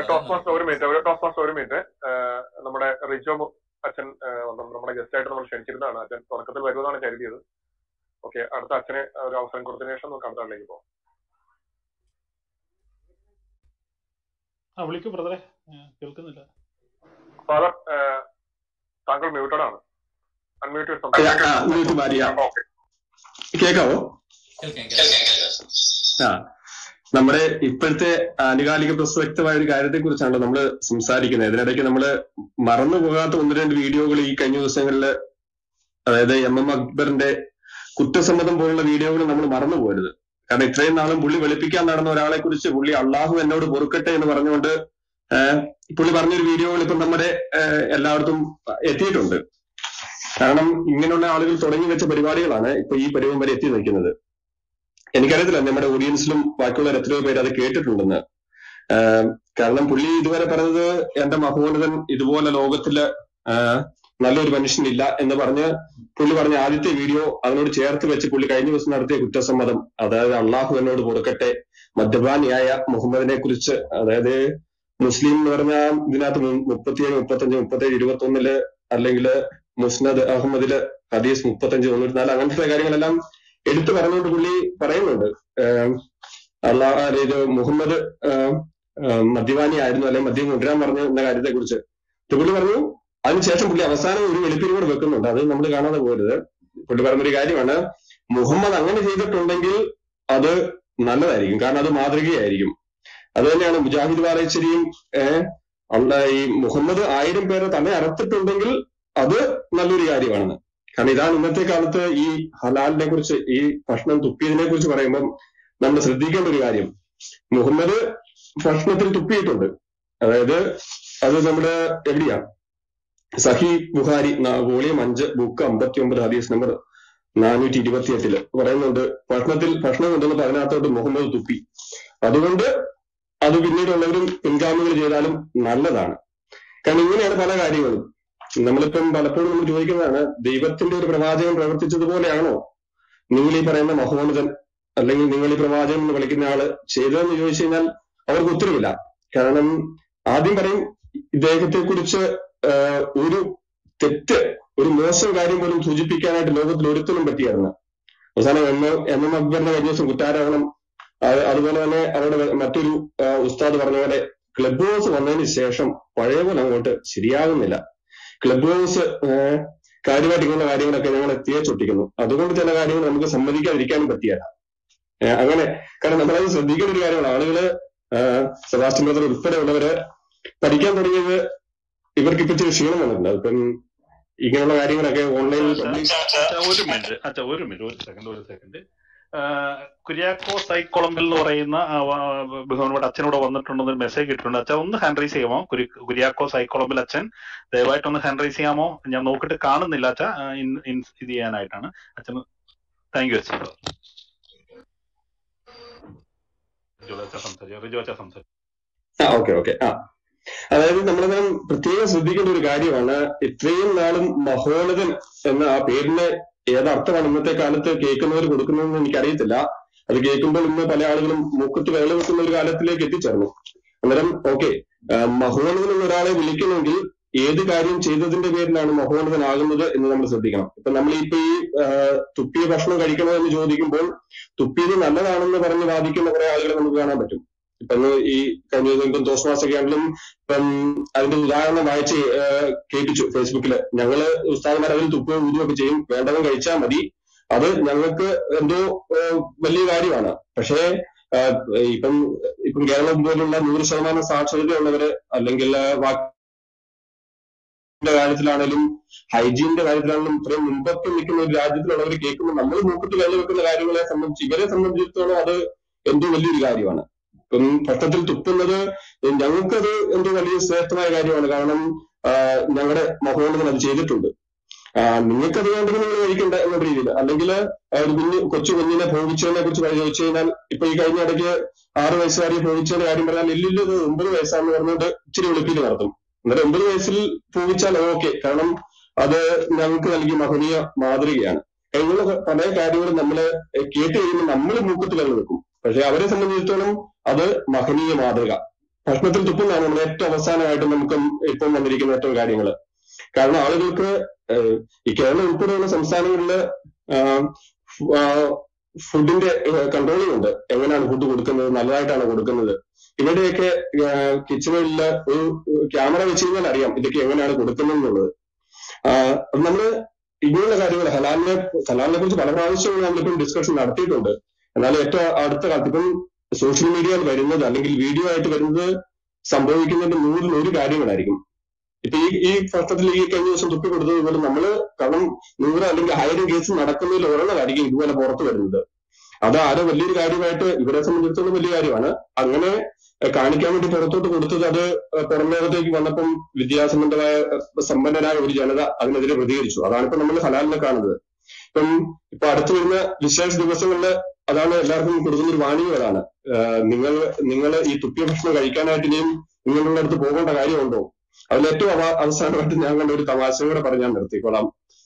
Toss master ഒരു minute ഒരു toss master ഒരു മിനിറ്റ് നമ്മുടെ റിജോ മു- അച്ഛൻ ആ, വന്നു. നമ്മുടെ ഗസ്റ്റ് ആയിട്ട് നമ്മൾ ക്ഷണിച്ചിരുന്നതാണ് അച്ഛൻ തുടക്കത്തിൽ വരുമെന്നാണ് കരുതിയത് ഓക്കെ അടുത്ത അച്ഛന് ഒരു അവസരം കൊടുത്തതിന് ശേഷം നമുക്ക് അടുത്ത ആളിലേക്ക് പോകാം ആ വിളിക്കൂ ബ്രദറെ കേൾക്കുന്നില്ല ഫാദർ താങ്കൾ മ്യൂട്ടഡ് ആണ് അൺമ്യൂട്ട് ആ, ആ, mute മാറിയ. ഓക്കെ കേക്കാവോ കേൾക്കാം കേൾക്കാം ആ നമ്മുടെ ഇപ്പോഴത്തെ ആനുകാലിക പ്രസക്തമായ ഒരു കാര്യത്തെ കുറിച്ചാണ് നമ്മൾ സംസാരിക്കുന്നത് ഇതിനിടയ്ക്ക് നമ്മൾ മറന്നു പോകാത്ത ഒന്ന് രണ്ട് വീഡിയോകൾ ഈ കഴിഞ്ഞ ദിവസങ്ങളിൽ അതായത് എം എം അക്ബറിന്റെ കുറ്റസമ്മതം പോലുള്ള വീഡിയോകൾ നമ്മൾ മറന്നു പോകരുത് കാരണം ഇത്രയും നാളും പുള്ളി വെളുപ്പിക്കാൻ നടന്ന ഒരാളെ കുറിച്ച് പുള്ളി അള്ളാഹു എന്നോട് പൊറുക്കട്ടെ എന്ന് പറഞ്ഞുകൊണ്ട് ഏഹ്, പുള്ളി പറഞ്ഞൊരു വീഡിയോകൾ ഇപ്പം നമ്മുടെ ഏഹ്, എല്ലായിടത്തും എത്തിയിട്ടുണ്ട് കാരണം ഇങ്ങനെയുള്ള ആളുകൾ തുടങ്ങി വെച്ച പരിപാടികളാണ് ഇപ്പൊ ഈ പരിവം വരെ എത്തി നിൽക്കുന്നത് എനിക്കറിയത്തില്ല നമ്മുടെ ഓഡിയൻസിലും ബാക്കിയുള്ള എത്രയോ പേര് അത് കേട്ടിട്ടുണ്ടെന്ന് ആഹ് കാരണം പുള്ളി ഇതുവരെ പറഞ്ഞത് എന്റെ മഹോന്നതൻ ഇതുപോലെ ലോകത്തില് ആഹ് നല്ലൊരു മനുഷ്യനില്ല എന്ന് പറഞ്ഞ് പുള്ളി പറഞ്ഞ ആദ്യത്തെ വീഡിയോ അതിനോട് ചേർത്ത് വെച്ച് പുള്ളി കഴിഞ്ഞ ദിവസം നടത്തിയ കുറ്റസമ്മതം അതായത് അള്ളാഹു എന്നോട് കൊടുക്കട്ടെ മദ്യപാനിയായ മുഹമ്മദിനെ കുറിച്ച് അതായത് മുസ്ലിം എന്ന് പറഞ്ഞാൽ ഇതിനകത്ത് മു- മുപ്പത്തിയേഴ് മുപ്പത്തഞ്ച് മുപ്പത്തേഴ് ഇരുപത്തി ഒന്നില് അല്ലെങ്കിൽ മുസ്നദ് അഹമ്മദില് ഹദീസ് മുപ്പത്തഞ്ച് തൊണ്ണൂറ്റിനാല് അങ്ങനത്തെ കാര്യങ്ങളെല്ലാം എടുത്തു പറഞ്ഞുകൊണ്ട് പുള്ളി പറയുന്നുണ്ട് ഏഹ് അള്ളാഹ് അല്ല, ഇത് മുഹമ്മദ് ഏഹ് ഏഹ് മദ്യപാനിയായിരുന്നു അല്ലെങ്കിൽ മദ്യം കൊണ്ടുവരാൻ പറഞ്ഞു എന്ന കാര്യത്തെ കുറിച്ച് പുള്ളി പറഞ്ഞു അതിനുശേഷം പുള്ളി അവസാനം ഒരു വെളുപ്പിന് കൂടെ വെക്കുന്നുണ്ട് അത് നമ്മൾ കാണാതെ പോരുത് പുള്ളി പറഞ്ഞൊരു കാര്യമാണ് മുഹമ്മദ് അങ്ങനെ ചെയ്തിട്ടുണ്ടെങ്കിൽ അത് നല്ലതായിരിക്കും കാരണം അത് മാതൃകയായിരിക്കും അത് തന്നെയാണ് മുജാഹിദ് വാലേശ്വരിയും ഏഹ് അള്ള ഈ മുഹമ്മദ് ആയിരം പേരെ തന്നെ അറത്തിട്ടുണ്ടെങ്കിൽ അത് നല്ലൊരു കാര്യമാണെന്ന് കാരണം ഇതാണ് ഇന്നത്തെ കാലത്ത് ഈ ഹലാലിനെ കുറിച്ച് ഈ ഭക്ഷണം തുപ്പിയതിനെ കുറിച്ച് പറയുമ്പം നമ്മൾ ശ്രദ്ധിക്കേണ്ട ഒരു കാര്യം മുഹമ്മദ് ഭക്ഷണത്തിൽ തുപ്പിയിട്ടുണ്ട് അതായത് അത് നമ്മുടെ എവിടെയാ സഹി ബുഹാരി വോളിയം അഞ്ച് ബുക്ക് അമ്പത്തി ഒമ്പത് ഹദീസ് നമ്പർ നാനൂറ്റി ഇരുപത്തി എട്ടില് പറയുന്നുണ്ട് ഭക്ഷണത്തിൽ ഭക്ഷണം കൊണ്ടുവന്ന് അതിനകത്തോട്ട് മുഹമ്മദ് തുപ്പി അതുകൊണ്ട് അത് പിന്നീടുള്ളവരും പിൻഗാമികൾ ചെയ്താലും നല്ലതാണ് കാരണം ഇങ്ങനെയാണ് പല കാര്യങ്ങളും നമ്മളിപ്പം പലപ്പോഴും നമ്മൾ ചോദിക്കുന്നതാണ് ദൈവത്തിന്റെ ഒരു പ്രവാചകൻ പ്രവർത്തിച്ചതുപോലെയാണോ നിങ്ങൾ ഈ പറയുന്ന മഹോന്നതൻ അല്ലെങ്കിൽ നിങ്ങൾ ഈ പ്രവാചകൻ എന്ന് വിളിക്കുന്ന ആള് ചെയ്തതെന്ന് ചോദിച്ചു കഴിഞ്ഞാൽ അവർക്ക് ഉത്തരവില്ല കാരണം ആദ്യം പറയും ഇദ്ദേഹത്തെ കുറിച്ച് ഒരു തെറ്റ് ഒരു മോശം കാര്യം പോലും സൂചിപ്പിക്കാനായിട്ട് ലോകത്തിൽ ഒരുത്തനും പറ്റിയായിരുന്നു അവസാനം എം എം എം അക്ബറിന്റെ കഴിഞ്ഞ ദിവസം കുറ്റാരോപണം അത് അതുപോലെ തന്നെ അവരുടെ മറ്റൊരു ആ, ഉസ്താദ് പറഞ്ഞ പോലെ ക്ലബ് ഹൗസ് വന്നതിന് ശേഷം പഴയ പോലെ അങ്ങോട്ട് ശരിയാകുന്നില്ല ക്ലബ് ഹൗസ് ഏഹ്, കാര്യമായിട്ട് ഇങ്ങനെ കാര്യങ്ങളൊക്കെ ഞങ്ങൾ തേച്ചൊട്ടിക്കുന്നു അതുകൊണ്ട് ചില കാര്യങ്ങൾ നമുക്ക് സമ്മതിക്കാതിരിക്കാനും പറ്റിയല്ല ഏഹ്, അങ്ങനെ കാരണം നമ്മളത് ശ്രദ്ധിക്കേണ്ട ഒരു കാര്യമാണ് ആളുകള് ഏഹ്, സെബാസ്റ്റ്യൻ ബ്രദർ ഉൾപ്പെടെയുള്ളവര് പഠിക്കാൻ തുടങ്ങിയത് ഇവർക്ക് ഇപ്പൊ ഇച്ചിരി ക്ഷീണം വന്നിട്ടുണ്ട് ഇപ്പം ഇങ്ങനെയുള്ള കാര്യങ്ങളൊക്കെ ഓൺലൈനിൽ പബ്ലിക് അച്ഛാ, ഒരു മിനിറ്റ് അച്ഛാ ഒരു മിനിറ്റ് ഒരു സെക്കൻഡ് ഒരു സെക്കൻഡ് കുര്യാക്കോ സൈക്കോളമ്പിൽ എന്ന് പറയുന്ന ആ, വ- ബഹുമാനപ്പെട്ട അച്ഛനോട് വന്നിട്ടുണ്ടെന്ന് ഒരു മെസ്സേജ് കിട്ടിയിട്ടുണ്ട് അച്ഛൻ ഒന്ന് ഹാൻഡ് റൈസ് ചെയ്യാമോ കുരി- കുര്യാക്കോ സൈക്കോളമ്പിൽ അച്ഛൻ ദയവായിട്ട് ഒന്ന് ഹാൻഡ് റൈസ് ചെയ്യാമോ ഞാൻ നോക്കിയിട്ട് കാണുന്നില്ല അച്ഛാ ആ, ഇൻ- ഇൻ- ഇത് ചെയ്യാനായിട്ടാണ് അച്ഛൻ താങ്ക് യു അച്ഛൻ റിജോ അച്ഛാ സംസാരിച്ചു റിജോ അച്ഛാ സംസാരിച്ചു ആ ഓക്കെ ഓക്കെ ആ അതായത് നമ്മളെല്ലാം പ്രത്യേകം ശ്രദ്ധിക്കേണ്ട ഒരു കാര്യമാണ് ഇത്രയും നാളും മഹോന്നതൻ എന്ന ആ പേരിന് ഏതർത്ഥമാണ് ഇന്നത്തെ കാലത്ത് കേൾക്കുന്നവർ കൊടുക്കുന്നതെന്ന് എനിക്കറിയത്തില്ല അത് കേൾക്കുമ്പോൾ ഇന്ന് പല ആളുകളും മൂക്കത്ത് വിരൽ വെക്കുന്ന ഒരു കാലത്തിലേക്ക് എത്തിച്ചേർന്നു അന്നേരം ഓക്കെ മഹോന്നതൻ എന്ന ഒരാളെ വിളിക്കണമെങ്കിൽ ഏത് കാര്യം ചെയ്തതിന്റെ പേരിലാണ് മഹോന്നതനാകുന്നത് എന്ന് നമ്മൾ ശ്രദ്ധിക്കണം ഇപ്പൊ നമ്മൾ ഇപ്പൊ ഈ ആ, തുപ്പിയ ഭക്ഷണം കഴിക്കണോ എന്ന് ചോദിക്കുമ്പോൾ തുപ്പിയത് നല്ലതാണെന്ന് പറഞ്ഞ് വാദിക്കുന്ന കുറെ ആളുകളെ നമുക്ക് കാണാൻ പറ്റും ഇപ്പൊ ഇന്ന് ഈ കഴിഞ്ഞ ദിവസം ഇപ്പം തോസ്മാസൊക്കെ ആണെങ്കിലും ഇപ്പം അതിന്റെ ഉദാഹരണം വായിച്ച് ഏഹ്, കേൾപ്പിച്ചു ഫേസ്ബുക്കില് ഞങ്ങള് ഉസ്താദന്മാർ അതിൽ തുപ്പുകയും ഊതുകയൊക്കെ ചെയ്യും വേണ്ടവൻ കഴിച്ചാൽ മതി അത് ഞങ്ങൾക്ക് എന്തോ ഏഹ്, വലിയ കാര്യമാണ് പക്ഷേ ഏഹ്, ഇപ്പം ഇപ്പം കേരളം പോലുള്ള നൂറ് ശതമാനം സാക്ഷരതയുള്ളവര് അല്ലെങ്കിൽ വാക്കിന്റെ കാര്യത്തിലാണെങ്കിലും ഹൈജീനിന്റെ കാര്യത്തിലാണെങ്കിലും ഇത്രയും മുമ്പൊക്കെ നിൽക്കുന്ന ഒരു രാജ്യത്തിലുള്ളവർ കേൾക്കുമ്പോൾ നമ്മൾ മൂക്കിട്ട് കയ്യിൽ വെക്കുന്ന കാര്യങ്ങളെ സംബന്ധിച്ച് ഇവരെ സംബന്ധിച്ചിടത്തോളം അത് എന്തോ വലിയൊരു കാര്യമാണ് ഇപ്പം ഭക്ഷണത്തിൽ തുപ്പുന്നത് ഞങ്ങൾക്കത് എന്തോ വലിയ ശ്രേഷ്ഠമായ കാര്യമാണ് കാരണം ഞങ്ങളുടെ മഹോന്നതൻ അത് ചെയ്തിട്ടുണ്ട് ആ, നിങ്ങൾക്കത് വേണ്ടെങ്കിൽ നിങ്ങൾ കഴിക്കണ്ട എന്ന രീതിയിൽ അല്ലെങ്കിൽ ഒരു കുഞ്ഞ് കൊച്ചു കുഞ്ഞിനെ ഭോഗിച്ചതിനെ കുറിച്ച് ചോദിച്ചു കഴിഞ്ഞാൽ ഇപ്പൊ ഈ കഴിഞ്ഞ ഇടയ്ക്ക് ആറ് വയസ്സുകാരി ഭോഗിച്ചതിന്റെ കാര്യം പറഞ്ഞാൽ ഇല്ലില്ല ഇത് ഒമ്പത് വയസ്സാന്ന് പറഞ്ഞുകൊണ്ട് ഇച്ചിരി വെളുപ്പിൽ നടത്തും എന്നിട്ട് ഒമ്പത് വയസ്സിൽ ഭോഗിച്ചാൽ ഓക്കെ കാരണം അത് ഞങ്ങൾക്ക് നൽകിയ മഹനീയ മാതൃകയാണ് ഇങ്ങനെയുള്ള പല കാര്യങ്ങളും നമ്മള് കേട്ട് കഴിയുമ്പോൾ നമ്മൾ മൂക്കത്ത് കല്ല് വെക്കും പക്ഷെ അവരെ സംബന്ധിച്ചിടത്തോളം അത് മഹനീയ മാതൃക ഭക്ഷണത്തിൽ തുപ്പുന്നതാണ് നമ്മൾ ഏറ്റവും അവസാനമായിട്ട് നമുക്ക് ഇപ്പം വന്നിരിക്കുന്ന ഏറ്റവും കാര്യങ്ങൾ കാരണം ആളുകൾക്ക് ഏഹ്, ഈ കേരളം ഉൾപ്പെടെയുള്ള സംസ്ഥാനങ്ങളില് ആഹ്, ഫു- ആഹ്, ഫുഡിന്റെ കൺട്രോളിംഗ് ഉണ്ട് എങ്ങനെയാണ് ഫുഡ് കൊടുക്കുന്നത് നല്ലതായിട്ടാണ് കൊടുക്കുന്നത് ഇവിടെയൊക്കെ കിച്ചണിൽ ഒരു ക്യാമറ വെച്ച് കഴിഞ്ഞാൽ അറിയാം ഇതൊക്കെ എങ്ങനെയാണ് കൊടുക്കുന്നത് എന്നുള്ളത് ആഹ്, അത് നമ്മള് ഇങ്ങനെയുള്ള കാര്യങ്ങൾ ഹലാലിനെ ഹലാലിനെ കുറിച്ച് പല പ്രാവശ്യവും നമ്മളിപ്പം ഡിസ്കഷൻ നടത്തിയിട്ടുണ്ട് എന്നാൽ ഏറ്റവും അടുത്ത കാലത്ത് ഇപ്പം സോഷ്യൽ മീഡിയയിൽ വരുന്നത് അല്ലെങ്കിൽ വീഡിയോ ആയിട്ട് വരുന്നത് സംഭവിക്കുന്നതിന്റെ നൂറിൽ ഒരു കാര്യങ്ങളായിരിക്കും ഇപ്പൊ ഈ ഈ പ്രശ്നത്തിൽ ഈ കഴിഞ്ഞ ദിവസം തുപ്പി കൊടുത്തത് പോലെ നമ്മള് കാരണം നൂറ് അല്ലെങ്കിൽ ആയിരം കേസ് നടക്കുന്നതിൽ ഒരെണ്ണമായിരിക്കും ഇതുപോലെ പുറത്തു വരുന്നത് അത് ആരോ വലിയൊരു കാര്യമായിട്ട് ഇവരെ സംബന്ധിച്ചിടത്തോളം വലിയ കാര്യമാണ് അങ്ങനെ ഏഹ്, കാണിക്കാൻ വേണ്ടി പുറത്തോട്ട് കൊടുത്തത് അത് ഏഹ്, പുറം ലോകത്തേക്ക് വന്നപ്പം വിദ്യാസമ്പന്നമായ ഏഹ്, സമ്പന്നരായ ഒരു ജനത അതിനെതിരെ പ്രതികരിച്ചു അതാണ് ഇപ്പൊ നമ്മൾ ഹലാലിനെ കാണുന്നത് ഇപ്പം ഇപ്പൊ അടുത്ത് വരുന്ന വിശേഷ ദിവസങ്ങളില് അതാണ് എല്ലാവർക്കും കൊടുക്കുന്ന ഒരു വാണിംഗ് അതാണ് ഏഹ്, നിങ്ങൾ നിങ്ങൾ ഈ തുപ്പിയ ഭക്ഷണം കഴിക്കാനായിട്ട് ഇനിയും നിങ്ങളുടെ അടുത്ത് പോകേണ്ട കാര്യമുണ്ടോ അതിൽ ഏറ്റവും അവ- അവസാനമായിട്ട് ഞാൻ കണ്ട ഒരു തമാശയും കൂടെ പറഞ്ഞ് ഞാൻ നിർത്തിക്കോളാം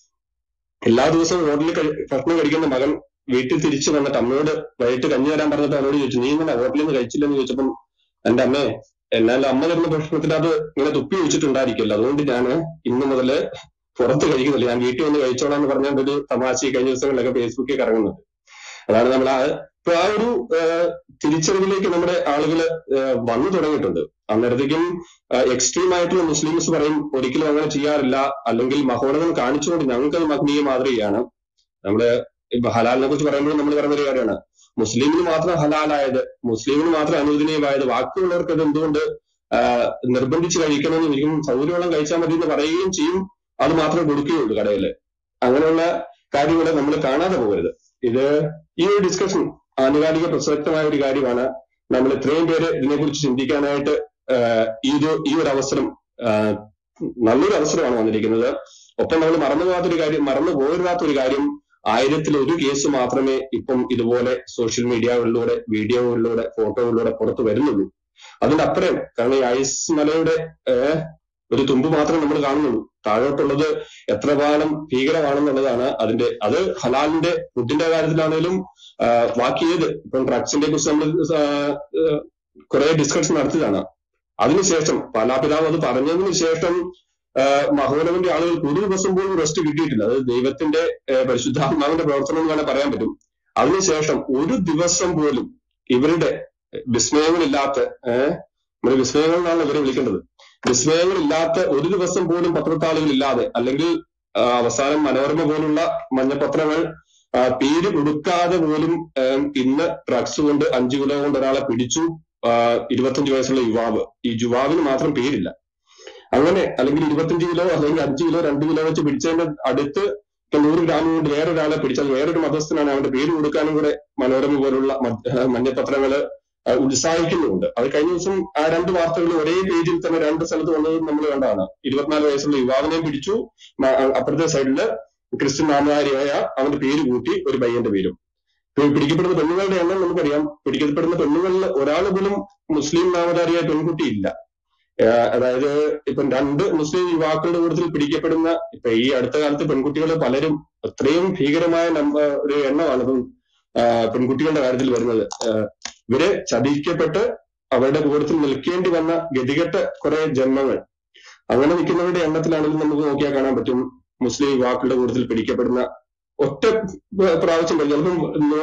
എല്ലാ ദിവസവും ഹോട്ടലിൽ കഴി- ഭക്ഷണം കഴിക്കുന്ന മകൻ വീട്ടിൽ തിരിച്ചു വന്നിട്ട് അമ്മയോട് വൈകിട്ട് കഞ്ഞി തരാൻ പറഞ്ഞിട്ട് അവരോട് ചോദിച്ചു നീ ഇന്നലെ ഹോട്ടലിൽ നിന്ന് കഴിച്ചില്ലെന്ന് ചോദിച്ചപ്പം എന്റെ അമ്മേ എന്നാൽ അമ്മ തരുന്ന ഭക്ഷണത്തിൽ അത് ഇങ്ങനെ തുപ്പി വെച്ചിട്ടുണ്ടായിരിക്കില്ല അതുകൊണ്ട് ഞാൻ ഇന്ന് മുതല് പുറത്ത് കഴിക്കുന്നില്ല ഞാൻ വീട്ടിൽ വന്ന് കഴിച്ചോളാം എന്ന് പറഞ്ഞ ഒരു തമാശ ഈ കഴിഞ്ഞ ദിവസങ്ങളിലൊക്കെ ഫേസ്ബുക്കിൽ കറങ്ങുന്നുണ്ട് അതാണ് നമ്മൾ ആ ഇപ്പൊ ആ ഒരു ഏഹ്, തിരിച്ചറിവിലേക്ക് നമ്മുടെ ആളുകള് ഏഹ്, വന്നു തുടങ്ങിയിട്ടുണ്ട് അന്നേരത്തേക്കും എക്സ്ട്രീം ആയിട്ടുള്ള മുസ്ലിംസ് പറയും ഒരിക്കലും അങ്ങനെ ചെയ്യാറില്ല അല്ലെങ്കിൽ മഹോടകം കാണിച്ചുകൊണ്ട് ഞങ്ങൾക്ക് അത് മഗ്നീയ മാതൃകയാണ് നമ്മുടെ ഇപ്പൊ ഹലാലിനെ കുറിച്ച് പറയുമ്പോൾ നമ്മൾ പറയുന്ന ഒരു കാര്യമാണ് മുസ്ലിമിന് മാത്രം ഹലാലായത് മുസ്ലിമിന് മാത്രം അനുവദനീയമായത് ബാക്കിയുള്ളവർക്ക് അത് എന്തുകൊണ്ട് ആഹ്, നിർബന്ധിച്ച് കഴിക്കണമെന്ന് ഒരിക്കലും സൗകര്യവെള്ളം കഴിച്ചാൽ മതി എന്ന് പറയുകയും ചെയ്യും അത് മാത്രമേ കൊടുക്കുകയുള്ളൂ കടയിൽ അങ്ങനെയുള്ള കാര്യങ്ങൾ നമ്മൾ കാണാതെ പോകരുത് ഇത് ഈ ഒരു ഡിസ്കഷൻ ആനുകാലിക പ്രസക്തമായ ഒരു കാര്യമാണ് നമ്മൾ ഇത്രയും പേര് ഇതിനെക്കുറിച്ച് ചിന്തിക്കാനായിട്ട് ആഹ്, ഈ ഒരു ഈ ഒരു അവസരം ആഹ്, നല്ലൊരു അവസരമാണ് വന്നിരിക്കുന്നത് ഒപ്പം നമ്മൾ മറന്നു പോകാത്തൊരു കാര്യം മറന്നു പോകരുതാത്തൊരു കാര്യം ആയിരത്തിൽ ഒരു കേസ് മാത്രമേ ഇപ്പം ഇതുപോലെ സോഷ്യൽ മീഡിയകളിലൂടെ വീഡിയോകളിലൂടെ ഫോട്ടോകളിലൂടെ പുറത്തു വരുന്നുള്ളൂ അതിന്റെ അപ്പുറം കാരണം ഈ ഐസ് മലയുടെ ഏഹ്, ഒരു തുമ്പ് മാത്രമേ നമ്മൾ കാണുന്നുള്ളൂ താഴോട്ടുള്ളത് എത്ര കാലം ഭീകരമാണെന്നുള്ളതാണ് അതിന്റെ അത് ഹലാലിന്റെ ഫുഡിന്റെ കാര്യത്തിലാണെങ്കിലും ആഹ്, ബാക്കി ഏത് ഇപ്പം ഡ്രഗ്സിനെ കുറിച്ച് നമ്മൾ കുറെ ഡിസ്കഷൻ നടത്തിയതാണ് അതിനുശേഷം പാലാപിതാവ് അത് പറഞ്ഞതിന് ശേഷം ആഹ്, മഹോനവന്റെ ആളുകൾക്ക് ഒരു ദിവസം പോലും റെസ്റ്റ് കിട്ടിയിട്ടില്ല അത് ദൈവത്തിന്റെ ആഹ്, പരിശുദ്ധാത്മാവിന്റെ പ്രവർത്തനം എന്ന് വേണേൽ പറയാൻ പറ്റും അതിനുശേഷം ഒരു ദിവസം പോലും ഇവരുടെ വിസ്മയങ്ങളില്ലാത്ത ഏഹ് നമ്മൾ വിസ്മയങ്ങൾ എന്നാണ് ഇവരെ വിളിക്കേണ്ടത് വിസ്മയങ്ങളില്ലാത്ത ഒരു ദിവസം പോലും പത്രത്താളുകൾ ഇല്ലാതെ അല്ലെങ്കിൽ ആ, അവസാനം മനോരമ പോലുള്ള മഞ്ഞപത്രങ്ങൾ ആ, പേര് കൊടുക്കാതെ പോലും ഏം, ഇന്ന് ഡ്രഗ്സ് കൊണ്ട് അഞ്ചു കിലോ കൊണ്ട് ഒരാളെ പിടിച്ചു ആ, ഇരുപത്തഞ്ച് വയസ്സുള്ള യുവാവ് ഈ യുവാവിന് മാത്രം പേരില്ല അങ്ങനെ അല്ലെങ്കിൽ ഇരുപത്തഞ്ച് കിലോ അല്ലെങ്കിൽ അഞ്ച് കിലോ രണ്ട് കിലോ വെച്ച് പിടിച്ചതിന്റെ അടുത്ത് ഇപ്പൊ നൂറ് ഗ്രാം കൊണ്ട് വേറൊരാളെ പിടിച്ചാൽ വേറൊരു മതസ്ഥനാണ് അവന്റെ പേര് കൊടുക്കാനും കൂടെ മനോരമ പോലുള്ള മ- മഞ്ഞപത്രങ്ങള് ആ, ഉത്സാഹിക്കുന്നുമുണ്ട് അത് കഴിഞ്ഞ ദിവസം ആ രണ്ട് വാർത്തകൾ ഒരേ പേജിൽ തന്നെ രണ്ട് സ്ഥലത്ത് വന്നത് നമ്മൾ കണ്ടതാണ് ഇരുപത്തിനാല് വയസ്സുള്ള യുവാവിനെ പിടിച്ചു മ- അപ്പുറത്തെ സൈഡില് ക്രിസ്ത്യൻ നാമധാരിയായ അവന്റെ പേര് കൂട്ടി ഒരു പയ്യന്റെ പേരും ഇപ്പൊ ഈ പിടിക്കപ്പെടുന്ന പെണ്ണുങ്ങളുടെ എണ്ണം നമുക്കറിയാം പിടിക്കപ്പെടുന്ന പെണ്ണുങ്ങളിൽ ഒരാൾ പോലും മുസ്ലിം നാമധാരിയായ പെൺകുട്ടി ഇല്ല ഏഹ് അതായത് ഇപ്പം രണ്ട് മുസ്ലിം യുവാക്കളുടെ കൂട്ടത്തിൽ പിടിക്കപ്പെടുന്ന ഇപ്പൊ ഈ അടുത്ത കാലത്ത് പെൺകുട്ടികൾ പലരും അത്രയും ഭീകരമായ നമ്പ ഒരു എണ്ണമാണ് ഇപ്പം ആഹ് പെൺകുട്ടികളുടെ കാര്യത്തിൽ വരുന്നത് ആഹ് ഇവര് ചതിക്കപ്പെട്ട് അവരുടെ കൂട്ടത്തിൽ നിൽക്കേണ്ടി വന്ന ഗതികെട്ട കുറെ ജന്മങ്ങൾ അങ്ങനെ നിൽക്കുന്നവരുടെ എണ്ണത്തിലാണെങ്കിലും നമുക്ക് നോക്കിയാൽ കാണാൻ പറ്റും മുസ്ലിം യുവാക്കളുടെ കൂട്ടത്തിൽ പിടിക്കപ്പെടുന്ന ഒറ്റ പ്ര- പ്രാവശ്യം കഴിഞ്ഞ ചിലപ്പം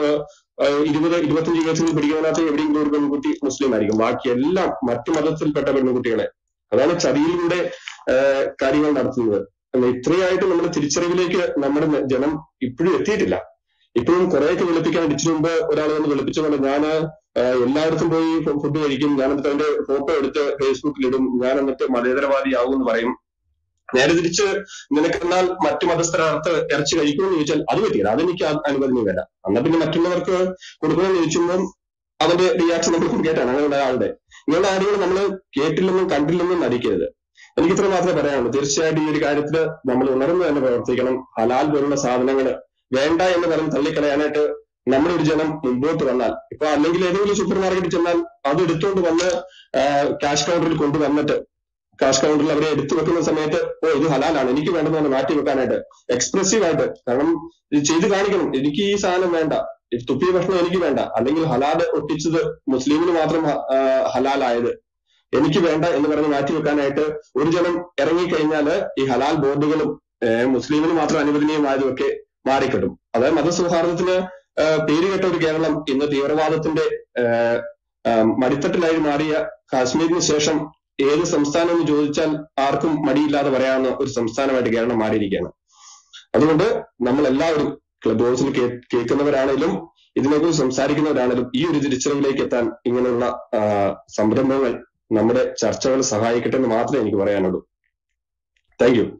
ആഹ് ഇരുപത് ഇരുപത്തഞ്ച് കേസുകൾ പിടിക്കുന്നതിനകത്ത് എവിടെയെങ്കിലും ഒരു പെൺകുട്ടി മുസ്ലിം ആയിരിക്കും ബാക്കി എല്ലാം മറ്റു മതത്തിൽപ്പെട്ട പെൺകുട്ടികളെ അതാണ് ചതിയിലൂടെ ആഹ് കാര്യങ്ങൾ നടത്തുന്നത് എന്നാൽ ഇത്രയായിട്ട് നമ്മുടെ തിരിച്ചറിവിലേക്ക് നമ്മുടെ ന- ജനം ഇപ്പോഴും എത്തിയിട്ടില്ല ഇപ്പോഴും കുറെയൊക്കെ വെളുപ്പിക്കാൻ ഇച്ചിരി മുമ്പ് ഒരാൾ വന്ന് വെളുപ്പിച്ചുകൊണ്ട് ഞാൻ എല്ലായിടത്തും പോയി ഫുഡ് കഴിക്കും ഞാൻ എന്നിട്ട് അതിന്റെ ഫോട്ടോ എടുത്ത് ഫേസ്ബുക്കിൽ ഇടും ഞാൻ എന്നിട്ട് മതേതരവാദിയാവും എന്ന് പറയും നേരെ തിരിച്ച് നിനക്കെന്നാൽ മറ്റു മതസ്ഥരർത്ത് ഇറച്ചി കഴിക്കുമെന്ന് ചോദിച്ചാൽ അത് പറ്റില്ല അതെനിക്ക് അ- അനുവദനീയമല്ല എന്നാൽ പിന്നെ മറ്റുള്ളവർക്ക് കൊടുക്കണമെന്ന് ചോദിക്കുമ്പോൾ അവന്റെ റിയാക്ഷൻ നമ്മൾ കേട്ടാണ് അങ്ങനെയുള്ള ആളുടെ ഇങ്ങനെയുള്ള കാര്യങ്ങൾ നമ്മൾ കേട്ടില്ലെന്നും കണ്ടില്ലെന്നും നടിക്കരുത് എനിക്ക് ഇത്ര മാത്രമേ പറയാനുള്ളൂ തീർച്ചയായിട്ടും ഈ ഒരു കാര്യത്തിൽ നമ്മൾ ഉണർന്ന് തന്നെ പ്രവർത്തിക്കണം ഹലാൽ പോലുള്ള സാധനങ്ങൾ വേണ്ട എന്ന് പറഞ്ഞ് തള്ളിക്കളയാനായിട്ട് നമ്മുടെ ഒരു ജനം മുമ്പോട്ട് വന്നാൽ ഇപ്പൊ അല്ലെങ്കിൽ ഏതെങ്കിലും സൂപ്പർ മാർക്കറ്റിൽ ചെന്നാൽ അത് എടുത്തുകൊണ്ട് വന്ന് ക്യാഷ് കൗണ്ടറിൽ കൊണ്ടുവന്നിട്ട് കാഷ് കൗണ്ടറിൽ അവരെ എടുത്തു വെക്കുന്ന സമയത്ത് ഓ ഇത് ഹലാലാണ് എനിക്ക് വേണ്ടെന്ന് പറഞ്ഞ് മാറ്റി വെക്കാനായിട്ട് എക്സ്പ്രസീവ് ആയിട്ട് കാരണം ഇത് ചെയ്ത് കാണിക്കണം എനിക്ക് ഈ സാധനം വേണ്ട ഈ തുപ്പിയ ഭക്ഷണം എനിക്ക് വേണ്ട അല്ലെങ്കിൽ ഹലാൽ ഒട്ടിച്ചത് മുസ്ലിമിന് മാത്രം ഹ- ആ, ഹലാലായത് എനിക്ക് വേണ്ട എന്ന് പറഞ്ഞ് മാറ്റിവെക്കാനായിട്ട് ഒരു ജനം ഇറങ്ങിക്കഴിഞ്ഞാല് ഈ ഹലാൽ ബോർഡുകളും ഏഹ് മുസ്ലിമിന് മാത്രം അനുവദനീയമായതും ഒക്കെ മാറിക്കിട്ടും അതായത് മതസൗഹാർദ്ദത്തിന് ഏഹ് പേരുകെട്ട ഒരു കേരളം ഇന്ന് തീവ്രവാദത്തിന്റെ ഏഹ് ആഹ് മടിത്തട്ടിലായി മാറിയ കാശ്മീരിന് ശേഷം ഏത് സംസ്ഥാനം എന്ന് ചോദിച്ചാൽ ആർക്കും മടിയില്ലാതെ പറയാവുന്ന ഒരു സംസ്ഥാനമായിട്ട് കേരളം മാറിയിരിക്കുകയാണ് അതുകൊണ്ട് നമ്മൾ എല്ലാവരും ക്ലബ് ഹൗസിൽ കേ- കേൾക്കുന്നവരാണേലും ഇതിനെക്കുറിച്ച് സംസാരിക്കുന്നവരാണേലും ഈ ഒരു തിരിച്ചറിവിലേക്ക് എത്താൻ ഇങ്ങനെയുള്ള ആഹ് സംരംഭങ്ങൾ നമ്മുടെ ചർച്ചകൾ സഹായിക്കട്ടെ എന്ന് മാത്രമേ എനിക്ക് പറയാനുള്ളൂ താങ്ക് യു